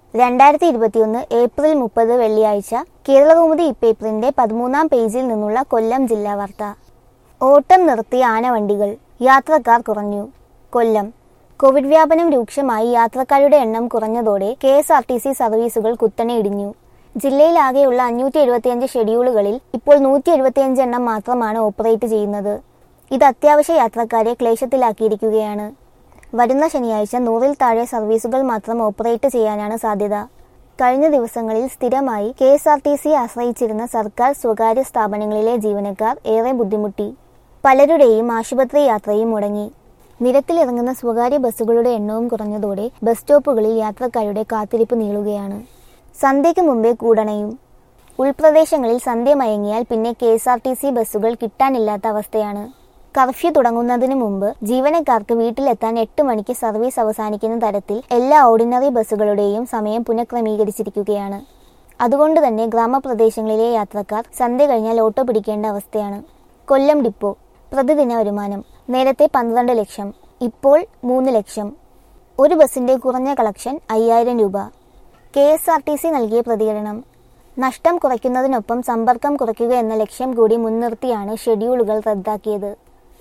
രണ്ടായിരത്തി ഇരുപത്തിയൊന്ന് ഏപ്രിൽ മുപ്പത് വെള്ളിയാഴ്ച കേരളകൗമുദി ഇപ്പേപ്പറിന്റെ പതിമൂന്നാം പേജിൽ നിന്നുള്ള കൊല്ലം ജില്ലാ വാർത്ത ഓട്ടം നിർത്തിയ ആനവണ്ടികൾ യാത്രക്കാർ കുറഞ്ഞു കൊല്ലം കോവിഡ് വ്യാപനം രൂക്ഷമായി യാത്രക്കാരുടെ എണ്ണം കുറഞ്ഞതോടെ K S R T C സർവീസുകൾ കുത്തനെ ഇടിഞ്ഞു ജില്ലയിലാകെയുള്ള അഞ്ഞൂറ്റി എഴുപത്തിയഞ്ച് ഷെഡ്യൂളുകളിൽ ഇപ്പോൾ നൂറ്റി എഴുപത്തിയഞ്ച് എണ്ണം മാത്രമാണ് ഓപ്പറേറ്റ് ചെയ്യുന്നത് ഇത് അത്യാവശ്യ യാത്രക്കാരെ ക്ലേശത്തിലാക്കിയിരിക്കുകയാണ് വരുന്ന ശനിയാഴ്ച നൂറിൽ താഴെ സർവീസുകൾ മാത്രം ഓപ്പറേറ്റ് ചെയ്യാനാണ് സാധ്യത കഴിഞ്ഞ ദിവസങ്ങളിൽ സ്ഥിരമായി K S R T C ആശ്രയിച്ചിരുന്ന സർക്കാർ സ്വകാര്യ സ്ഥാപനങ്ങളിലെ ജീവനക്കാർ ഏറെ ബുദ്ധിമുട്ടി പലരുടെയും ആശുപത്രി യാത്രയും മുടങ്ങി നിരത്തിലിറങ്ങുന്ന സ്വകാര്യ ബസ്സുകളുടെ എണ്ണവും കുറഞ്ഞതോടെ ബസ് സ്റ്റോപ്പുകളിൽ യാത്രക്കാരുടെ കാത്തിരിപ്പ് നീളുകയാണ് സന്ധ്യയ്ക്ക് മുമ്പേ കൂടണയും ഉൾപ്രദേശങ്ങളിൽ സന്ധ്യ മയങ്ങിയാൽ പിന്നെ K S R T C ബസ്സുകൾ കിട്ടാനില്ലാത്ത അവസ്ഥയാണ് കർഫ്യൂ തുടങ്ങുന്നതിന് മുമ്പ് ജീവനക്കാർക്ക് വീട്ടിലെത്താൻ എട്ട് മണിക്ക് സർവീസ് അവസാനിക്കുന്ന തരത്തിൽ എല്ലാ ഓർഡിനറി ബസ്സുകളുടെയും സമയം പുനഃക്രമീകരിച്ചിരിക്കുകയാണ് അതുകൊണ്ട് തന്നെ ഗ്രാമപ്രദേശങ്ങളിലെ യാത്രക്കാർ സന്ധ്യ കഴിഞ്ഞാൽ ഓട്ടോ പിടിക്കേണ്ട അവസ്ഥയാണ് കൊല്ലം ഡിപ്പോ പ്രതിദിന വരുമാനം നേരത്തെ പന്ത്രണ്ട് ലക്ഷം ഇപ്പോൾ മൂന്ന് ലക്ഷം ഒരു ബസിന്റെ കുറഞ്ഞ കളക്ഷൻ അയ്യായിരം രൂപ K S R T C നൽകിയ പ്രതികരണം നഷ്ടം കുറയ്ക്കുന്നതിനൊപ്പം സമ്പർക്കം കുറയ്ക്കുക എന്ന ലക്ഷ്യം കൂടി മുൻനിർത്തിയാണ് ഷെഡ്യൂളുകൾ റദ്ദാക്കിയത്